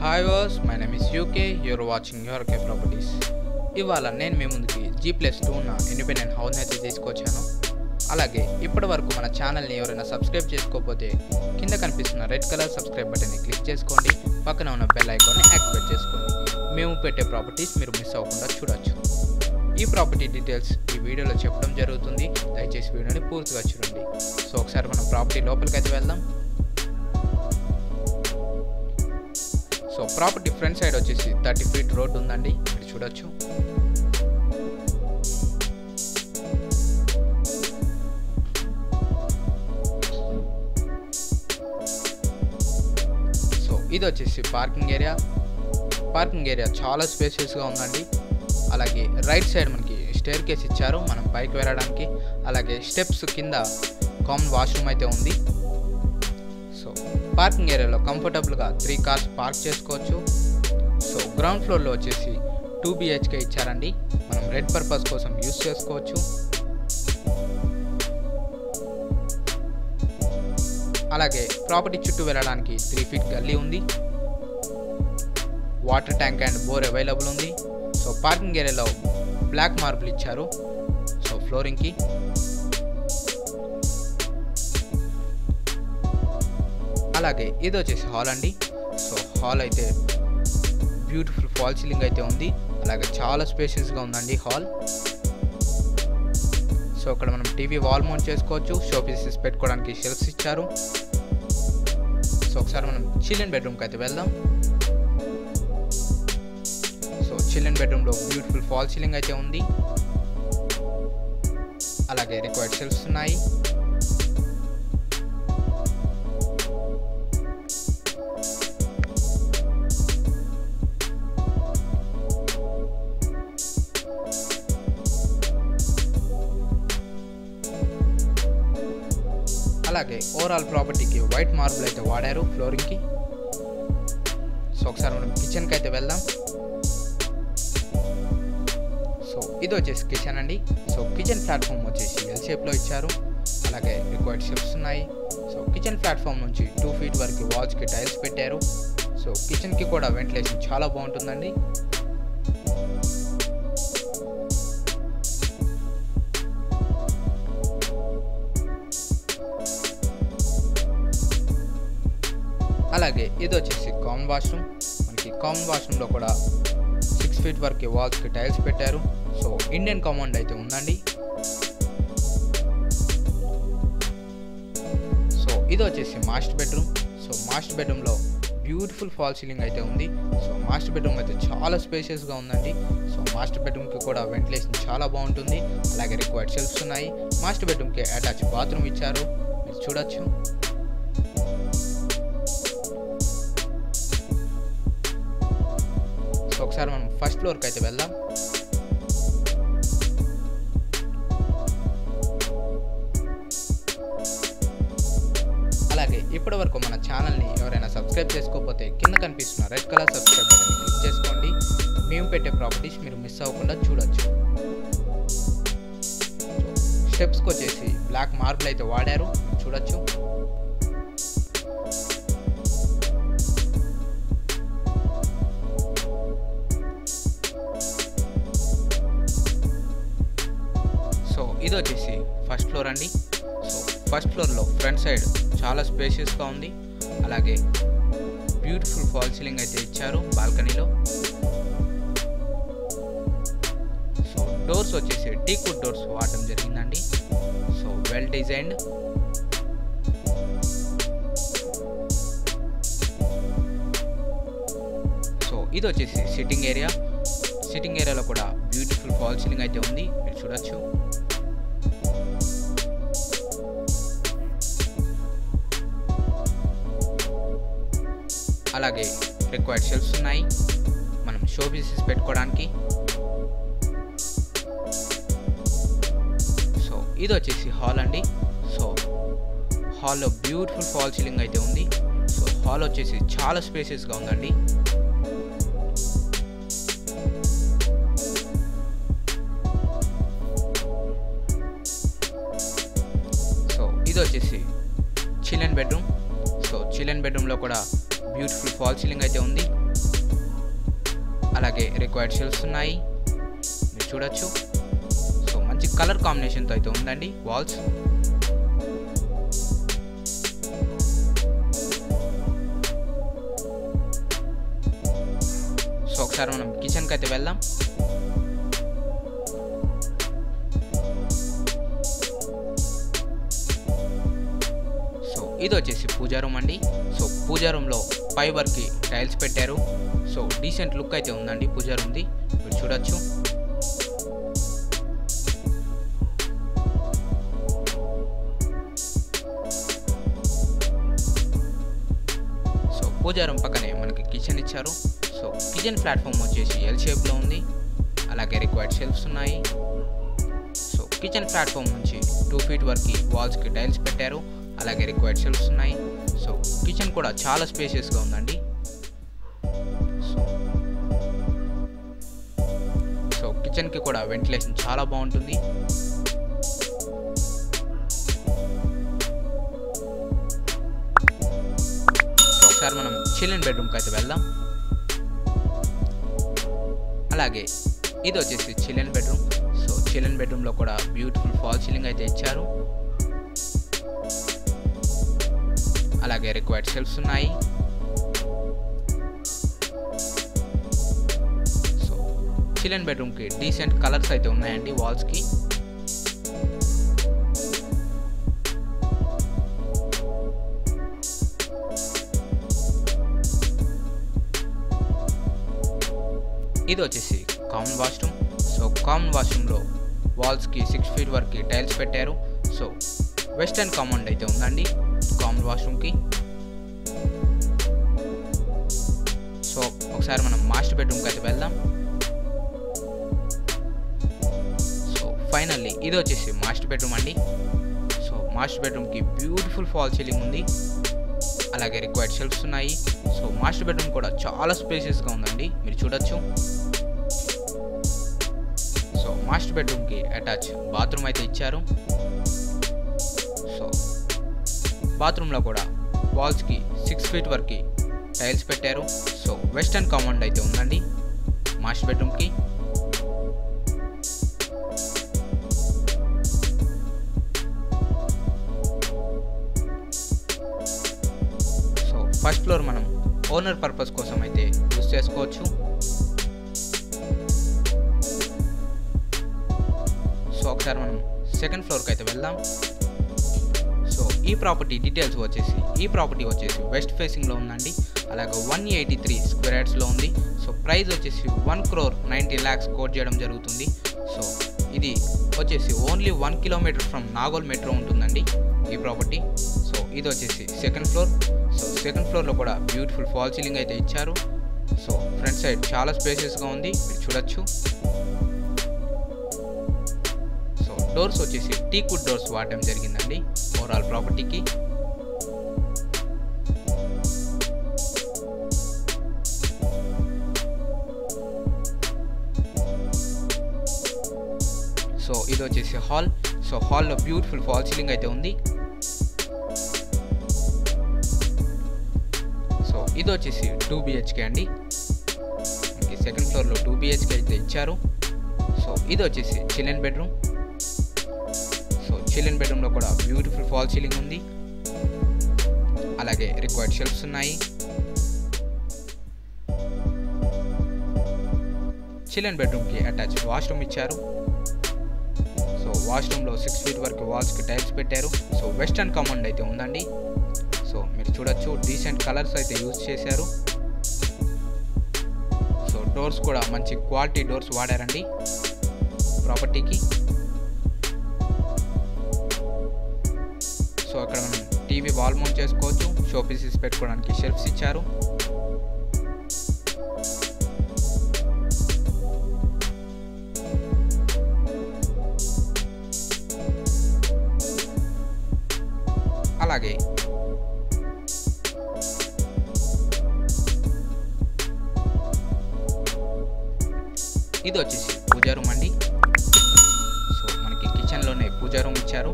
Hi was my name is UK you're watching your K properties ఇవాళ నేను మీ ముందుకి జీ ప్లస్ టూ ఉన్న ఇండిపెండెంట్ హౌస్ అయితే తీసుకొచ్చాను అలాగే ఇప్పటి వరకు మన ఛానల్ని ఎవరైనా సబ్స్క్రైబ్ చేసుకోకపోతే కింద కనిపిస్తున్న రెడ్ కలర్ సబ్స్క్రైబ్ బటన్ని క్లిక్ చేసుకోండి పక్కన ఉన్న బెల్ ఐకాన్ని యాక్టివేట్ చేసుకోండి మేము పెట్టే ప్రాపర్టీస్ మీరు మిస్ అవ్వకుండా చూడొచ్చు ఈ ప్రాపర్టీ డీటెయిల్స్ ఈ వీడియోలో చెప్పడం జరుగుతుంది దయచేసి వీడియోని పూర్తిగా చూడండి సో ఒకసారి మనం ప్రాపర్టీ లోపలికి అయితే వెళ్దాం సో ప్రాపర్టీ ఫ్రంట్ సైడ్ వచ్చేసి థర్టీ ఫీట్ రోడ్ ఉందండి ఇక్కడ చూడొచ్చు సో ఇది వచ్చేసి పార్కింగ్ ఏరియా పార్కింగ్ ఏరియా చాలా స్పేసియస్గా ఉందండి అలాగే రైట్ సైడ్ మనకి స్టేర్ కేస్ ఇచ్చారు మనం పైకి వెళ్ళడానికి అలాగే స్టెప్స్ కింద కామన్ వాష్రూమ్ అయితే ఉంది సో పార్కింగ్ ఏరియాలో కంఫర్టబుల్గా త్రీ కార్స్ పార్క్ చేసుకోవచ్చు సో గ్రౌండ్ ఫ్లోర్లో వచ్చేసి టూ బిహెచ్కే ఇచ్చారండి మనం రెడ్ పర్పస్ కోసం యూస్ చేసుకోవచ్చు అలాగే ప్రాపర్టీ చుట్టూ వెళ్ళడానికి త్రీ ఫీట్ గల్లీ ఉంది water tank and bore available ఉంది సో పార్కింగ్ ఏరియాలో బ్లాక్ మార్బుల్ ఇచ్చారు సో ఫ్లోరింగ్కి అలాగే ఇది వచ్చేసి హాల్ అండి సో హాల్ అయితే బ్యూటిఫుల్ ఫాల్ సీలింగ్ అయితే ఉంది అలాగే చాలా స్పేషియస్గా ఉందండి హాల్ సో అక్కడ మనం టీవీ వాల్ మౌంట్ చేసుకోవచ్చు షో పీసెస్ పెట్టుకోవడానికి షెల్ఫ్స్ ఇచ్చారు సో ఒకసారి మనం చిల్డ్రన్ బెడ్రూమ్కి అయితే వెళ్దాం సో చిల్డ్రన్ బెడ్రూమ్లో బ్యూటిఫుల్ ఫాల్ సీలింగ్ అయితే ఉంది అలాగే రిక్వైర్డ్ షెల్ఫ్స్ ఉన్నాయి అలాగే ఓవరాల్ ప్రాపర్టీకి వైట్ మార్బుల్ అయితే వాడారు ఫ్లోరింగ్కి సో ఒకసారి మనం కిచెన్కి అయితే వెళ్దాం సో ఇది వచ్చేసి కిచెన్ అండి సో కిచెన్ ప్లాట్ఫామ్ వచ్చేసి ఎల్ షేప్లో ఇచ్చారు అలాగే రిక్వైర్డ్ షెప్స్ ఉన్నాయి సో కిచెన్ ప్లాట్ఫామ్ నుంచి టూ ఫీట్ వరకు వాల్స్కి టైల్స్ పెట్టారు సో కిచెన్కి కూడా వెంటిలేషన్ చాలా బాగుంటుందండి అలాగే ఇది వచ్చేసి కామన్ వాష్రూమ్ మనకి కామన్ వాష్రూమ్లో కూడా సిక్స్ ఫీట్ వరకు వాల్స్కి టైల్స్ పెట్టారు సో ఇండియన్ కామౌండ్ అయితే ఉందండి సో ఇది వచ్చేసి మాస్టర్ బెడ్రూమ్ సో మాస్టర్ బెడ్రూమ్లో బ్యూటిఫుల్ ఫాల్ సీలింగ్ అయితే ఉంది సో మాస్టర్ బెడ్రూమ్ అయితే చాలా స్పేషియస్గా ఉందండి సో మాస్టర్ బెడ్రూమ్కి కూడా వెంటిలేషన్ చాలా బాగుంటుంది అలాగే రిక్వైర్డ్ షెల్ఫ్స్ ఉన్నాయి మాస్టర్ బెడ్రూమ్కి అటాచ్ బాత్రూమ్ ఇచ్చారు మీరు చూడొచ్చు సో ఒకసారి మనం ఫస్ట్ ఫ్లోర్కి అయితే వెళ్దాం అలాగే ఇప్పటి వరకు మన ఛానల్ని ఎవరైనా సబ్స్క్రైబ్ చేసుకోకపోతే కింద కనిపిస్తున్న red colour subscribe button click చేసుకోండి మేము పెట్టే ప్రాపర్టీస్ మీరు మిస్ అవ్వకుండా చూడొచ్చు స్టెప్స్కి వచ్చేసి బ్లాక్ మార్బుల్ అయితే వాడారు చూడొచ్చు సో ఇది వచ్చేసి ఫస్ట్ ఫ్లోర్ అండి సో ఫస్ట్ ఫ్లోర్లో ఫ్రంట్ సైడ్ చాలా స్పేషియస్గా ఉంది అలాగే బ్యూటిఫుల్ ఫాల్ సీలింగ్ అయితే ఇచ్చారు బాల్కనీలో సో డోర్స్ వచ్చేసి టీకుడ్ డోర్స్ వాడటం జరిగిందండి సో వెల్ డిజైన్డ్ సో ఇది వచ్చేసి సిట్టింగ్ ఏరియా సిట్టింగ్ ఏరియాలో కూడా బ్యూటిఫుల్ ఫాల్ సీలింగ్ అయితే ఉంది మీరు చూడొచ్చు అలాగే రిక్వైర్డ్ షెల్ఫ్స్ ఉన్నాయి మనం షో పీసెస్ పెట్టుకోవడానికి సో ఇది వచ్చేసి హాల్ అండి సో హాల్లో బ్యూటిఫుల్ ఫాల్ సీలింగ్ అయితే ఉంది సో హాల్ వచ్చేసి చాలా స్పేసెస్గా ఉందండి సో ఇది వచ్చేసి చిల్డ్రన్ బెడ్రూమ్ సో చిల్డ్రన్ బెడ్రూమ్లో కూడా బ్యూటిఫుల్ ఫాల్ సీలింగ్ అయితే ఉంది అలాగే రిక్వైర్డ్ షెల్ఫ్స్ ఉన్నాయి మీరు చూడొచ్చు సో మంచి కలర్ కాంబినేషన్తో అయితే ఉందండి వాల్స్ సో ఒకసారి మనం కిచెన్కి అయితే వెళ్దాం సో ఇది వచ్చేసి పూజా రూమ్ అండి సో పూజా రూమ్లో పై వరకు టైల్స్ పెట్టారు సో డీసెంట్ లుక్ అయితే ఉందండి పూజా రూమ్ది మీరు చూడొచ్చు సో పూజా రూమ్ పక్కనే మనకి కిచెన్ ఇచ్చారు సో కిచెన్ ప్లాట్ఫామ్ వచ్చేసి ఎల్ షేప్లో ఉంది అలాగే రిక్వైర్డ్ షెల్ఫ్స్ ఉన్నాయి సో కిచెన్ ప్లాట్ఫామ్ నుంచి టూ ఫీట్ వరకు వాల్స్కి టైల్స్ పెట్టారు అలాగే రిక్వైర్డ్ షెల్ఫ్స్ ఉన్నాయి సో కిచెన్ కూడా చాలా స్పేషియస్గా ఉందండి సో సో కిచెన్కి కూడా వెంటిలేషన్ చాలా బాగుంటుంది సో ఒకసారి మనం చిల్డ్రన్ బెడ్రూమ్కి అయితే వెళ్దాం అలాగే ఇది వచ్చేసి చిల్డ్రన్ బెడ్రూమ్ సో చిల్డ్రన్ బెడ్రూమ్లో కూడా బ్యూటిఫుల్ ఫాల్ సీలింగ్ అయితే ఇచ్చారు అలాగే రిక్వైర్డ్ షెల్ఫ్స్ ఉన్నాయి సో చిల్డ్రన్ బెడ్రూమ్కి డీసెంట్ కలర్స్ అయితే ఉన్నాయండి వాల్స్కి ఇది వచ్చేసి కామన్ వాష్రూమ్ సో కామన్ వాష్రూమ్లో వాల్స్కి సిక్స్ ఫీట్ వరకు టైల్స్ పెట్టారు సో వెస్టర్న్ కామౌండ్ అయితే ఉందండి కామన్ వాష్రూమ్కి సో ఒకసారి మనం మాస్టర్ బెడ్రూమ్కి అయితే వెళ్దాం సో ఫైనల్లీ ఇది వచ్చేసి మాస్టర్ బెడ్రూమ్ అండి సో మాస్టర్ బెడ్రూమ్కి బ్యూటిఫుల్ ఫాల్ సీలింగ్ ఉంది అలాగే రిక్వైర్డ్ షెల్ఫ్స్ ఉన్నాయి సో మాస్టర్ బెడ్రూమ్ కూడా చాలా స్పేసెస్గా ఉందండి మీరు చూడొచ్చు సో మాస్టర్ బెడ్రూమ్కి అటాచ్ బాత్రూమ్ అయితే ఇచ్చారు సో బాత్రూంలో కూడా వాల్స్కి సిక్స్ ఫీట్ వరకు టైల్స్ పెట్టారు సో వెస్టర్న్ కామౌండ్ అయితే ఉందండి మాస్టర్ బెడ్రూమ్కి సో ఫస్ట్ ఫ్లోర్ మనం ఓనర్ పర్పస్ కోసం అయితే యూస్ చేసుకోవచ్చు సో ఒకసారి మనం సెకండ్ ఫ్లోర్కి అయితే వెళ్దాం సో ఈ ప్రాపర్టీ డీటెయిల్స్ వచ్చేసి ఈ ప్రాపర్టీ వచ్చేసి వెస్ట్ ఫేసింగ్లో ఉందండి అలాగే వన్ ఎయిటీ త్రీ స్క్వేర్ యార్డ్స్లో ఉంది సో ప్రైస్ వచ్చేసి one crore ninety lakhs quote చేయడం జరుగుతుంది సో ఇది వచ్చేసి only one kilometre from Nagole metro ఉంటుందండి ఈ ప్రాపర్టీ సో ఇది వచ్చేసి సెకండ్ ఫ్లోర్ సో సెకండ్ ఫ్లోర్లో కూడా బ్యూటిఫుల్ ఫాల్ సీలింగ్ అయితే ఇచ్చారు సో ఫ్రంట్ సైడ్ చాలా స్పేసెస్గా ఉంది మీరు చూడొచ్చు సో డోర్స్ వచ్చేసి టీకుడ్ డోర్స్ వాడడం జరిగిందండి ఓవరాల్ ప్రాపర్టీకి సో ఇది వచ్చేసి హాల్ సో హాల్లో బ్యూటిఫుల్ ఫాల్ సీలింగ్ అయితే ఉంది సో ఇది వచ్చేసి టూ బిహెచ్కే అండి మనకి సెకండ్ ఫ్లోర్లో టూ బిహెచ్కే అయితే ఇచ్చారు సో ఇది వచ్చేసి చిల్డ్రన్ బెడ్రూమ్ సో చిల్డ్రన్ బెడ్రూమ్లో కూడా బ్యూటిఫుల్ ఫాల్ సీలింగ్ ఉంది అలాగే రిక్వైర్డ్ షెల్ఫ్స్ ఉన్నాయి చిల్డ్రన్ బెడ్రూమ్కి అటాచ్ వాష్రూమ్ ఇచ్చారు సో వాష్రూమ్లో సిక్స్ ఫీట్ వరకు వాల్స్కి టైల్స్ పెట్టారు సో వెస్టర్న్ కమాండ్ అయితే ఉందండి సో మీరు చూడొచ్చు డీసెంట్ కలర్స్ అయితే యూజ్ చేశారు సో డోర్స్ కూడా మంచి క్వాలిటీ డోర్స్ వాడారండి ప్రాపర్టీకి సో అక్కడ మనం టీవీ వాల్ మౌంట్ చేసుకోవచ్చు షో పీసెస్ పెట్టుకోవడానికి షెల్ఫ్స్ ఇచ్చారు అలాగే ఇది వచ్చేసి పూజా రూమ్ అండి సో మనకి కిచెన్లోనే పూజా రూమ్ ఇచ్చారు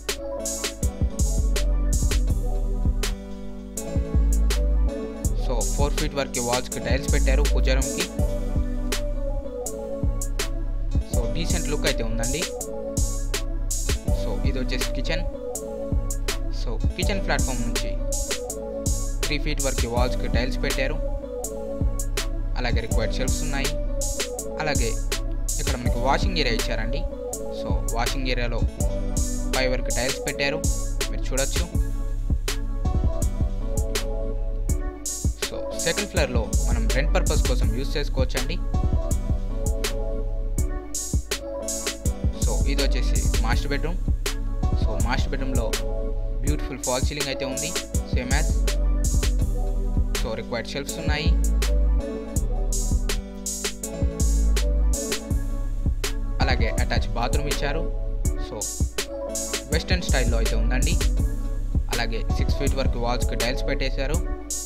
సో ఫోర్ ఫీట్ వరకు వాల్స్కి టైల్స్ పెట్టారు పూజ రూమ్కి సో డీసెంట్ లుక్ అయితే ఉందండి సో ఇది వచ్చేసి కిచెన్ సో కిచెన్ ప్లాట్ఫామ్ నుంచి త్రీ ఫీట్ వరకు వాల్స్కి టైల్స్ పెట్టారు అలాగే రిక్వైర్డ్ షెల్ఫ్స్ ఉన్నాయి అలాగే ఇక్కడ మనకి వాషింగ్ ఏరియా ఇచ్చారండి సో వాషింగ్ ఏరియాలో పై వరకు టైల్స్ పెట్టారు మీరు చూడొచ్చు సో సెకండ్ ఫ్లోర్లో మనం రెంట్ పర్పస్ కోసం యూస్ చేసుకోవచ్చు అండి సో ఇది వచ్చేసి మాస్టర్ బెడ్రూమ్ సో మాస్టర్ బెడ్రూమ్లో బ్యూటిఫుల్ ఫాల్ సీలింగ్ అయితే ఉంది same as so required shelves ఉన్నాయి అలాగే అటాచ్ బాత్రూమ్ ఇచ్చారు సో వెస్టర్న్ స్టైల్లో అయితే ఉందండి అలాగే సిక్స్ ఫీట్ వరకు వాల్స్కి టైల్స్ పెట్టేశారు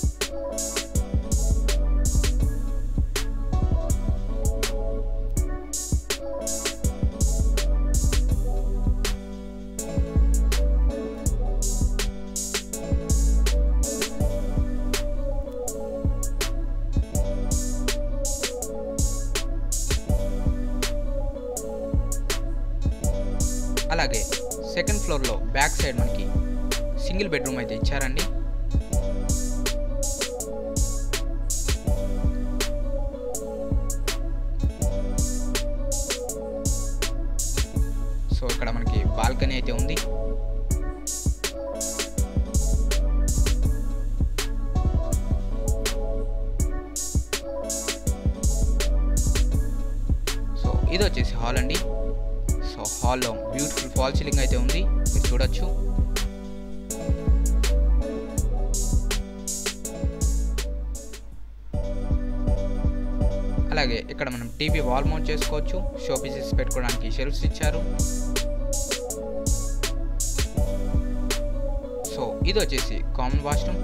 అలాగే సెకండ్ ఫ్లోర్లో బ్యాక్ సైడ్ మనకి సింగిల్ బెడ్రూమ్ అయితే ఇచ్చారండి సో ఇక్కడ మనకి బాల్కనీ అయితే ఉంది సో ఇది వచ్చేసి హాల్ అండి సో హాల్లో బ్యూటిఫుల్ ఫాల్ సీలింగ్ అయితే ఉంది మీరు చూడొచ్చు అలాగే ఇక్కడ మనం టీవీ వాల్ మౌంట్ చేసుకోవచ్చు షో పీసెస్ పెట్టుకోవడానికి షెల్ఫ్స్ ఇచ్చారు సో ఇది వచ్చేసి కామన్ వాష్రూమ్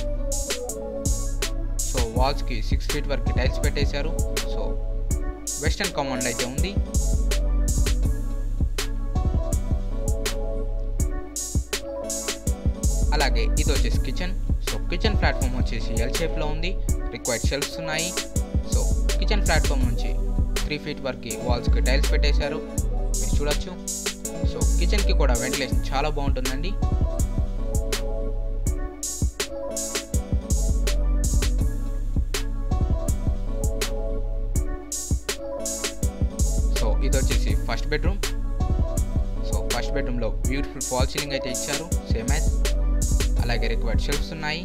సో వాల్స్కి సిక్స్ ఫీట్ వరకు టైల్స్ పెట్టేశారు సో వెస్టర్న్ కామౌండ్ అయితే ఉంది అలాగే ఇది వచ్చేసి కిచెన్ సో కిచెన్ ప్లాట్ఫామ్ వచ్చేసి ఎల్ షేప్లో ఉంది రిక్వైర్డ్ షెల్ఫ్స్ ఉన్నాయి సో కిచెన్ ప్లాట్ఫామ్ నుంచి త్రీ ఫీట్ వరకు వాల్స్కి టైల్స్ పెట్టేశారు మీరు చూడొచ్చు సో కిచెన్కి కూడా వెంటిలేషన్ చాలా బాగుంటుందండి సో ఇది వచ్చేసి ఫస్ట్ బెడ్రూమ్ సో ఫస్ట్ బెడ్రూమ్లో బ్యూటిఫుల్ ఫాల్ సీలింగ్ అయితే ఇచ్చారు సేమ్ యాజ్ అలాగే రిక్వైర్డ్ షెల్ఫ్స్ ఉన్నాయి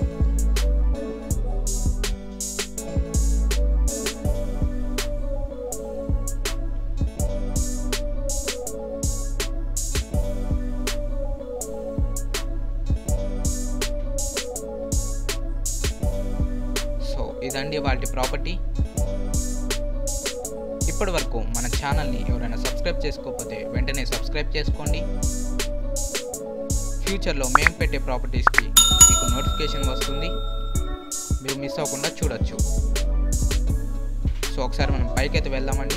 సో ఇదండి వాటి ప్రాపర్టీ ఇప్పటి వరకు మన ఛానల్ని ఎవరైనా సబ్స్క్రైబ్ చేసుకోకపోతే వెంటనే సబ్స్క్రైబ్ చేసుకోండి ఫ్యూచర్లో మేము పెట్టే ప్రాపర్టీస్కి మీకు నోటిఫికేషన్ వస్తుంది మీరు మిస్ అవ్వకుండా చూడొచ్చు సో ఒకసారి మనం పైకి అయితే వెళ్దామండి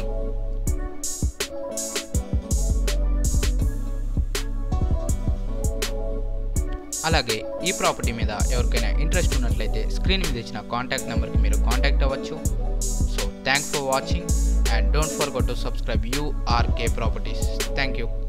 అలాగే ఈ ప్రాపర్టీ మీద ఎవరికైనా ఇంట్రెస్ట్ ఉన్నట్లయితే స్క్రీన్ మీద ఇచ్చిన కాంటాక్ట్ నెంబర్కి మీరు కాంటాక్ట్ అవ్వచ్చు so thanks for watching and don't forget to subscribe URK Properties. Thank you.